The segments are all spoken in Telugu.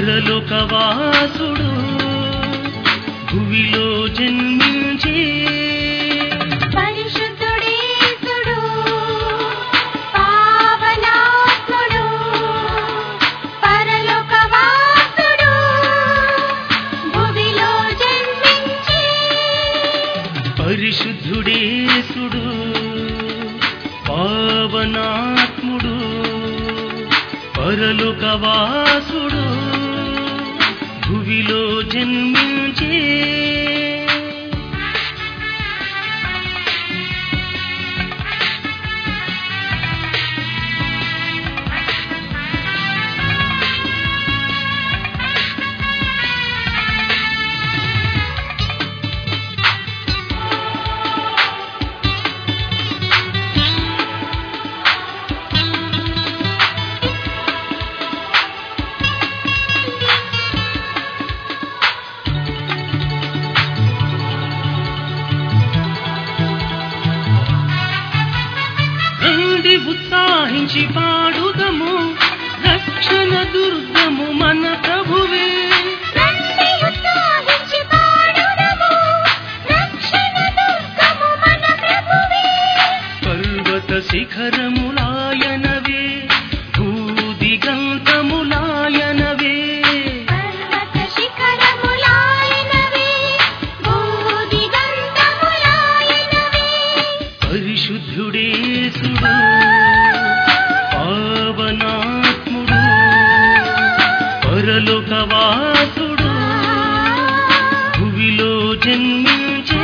పరలోకవాసుడు భువిలో జన్మించే పరిశుద్ధుడేసుడు పావనాత్ముడు పరలోకవాసుడు భువిలో జన్మించి పరిశుద్ధుడేసుడు పావనాత్ముడు పరలోకవాసుడు భువిలో జన్మించే రండి ఉత్సాహించి పాడుదము రక్షణ దుర్గము మన ప్రభువే రండి ఉత్సాహించి పాడుదము రక్షణ దుర్గము మన ప్రభువే పర్వత శిఖరములాయనవే భూదిగంతములాయనవే పర్వత శిఖరములాయనవే భూదిగంతములాయనవే పరిశుద్ధుడేసుడు పావనాత్ముడు పరలోకవాసుడు భువిలో జన్మించే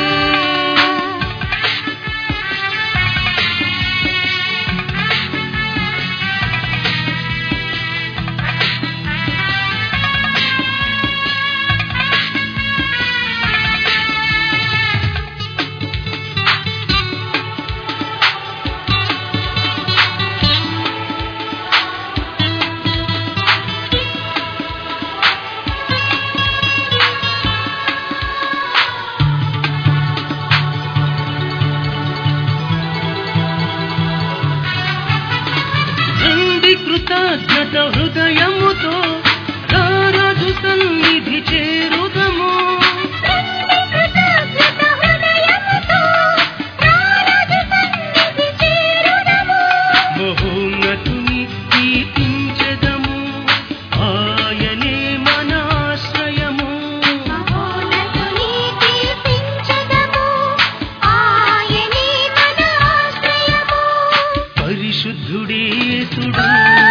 రండి కృతజ్ఞత హృదయముతో రారాజు సన్నిధి చేరుదము రండి కృతజ్ఞత హృదయముతో రారాజు సన్నిధి చేరుదము మహోన్నతుని కీర్తించెదము ఆయనే మన ఆశ్రయము మహోన్నతుని కీర్తించెదము ఆయనే మన ఆశ్రయము పరిశుద్ధుడేసుడు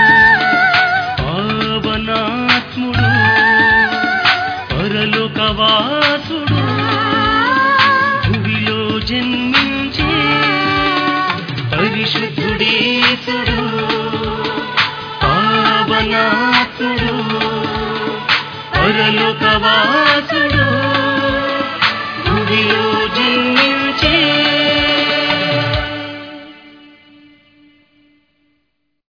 పావనాత్ముడు పరలోకవాసుడు భువిలో జన్మించే పరిశుద్ధుడేసుడు పావనాత్ముడు పరలోకవాసుడు భువిలో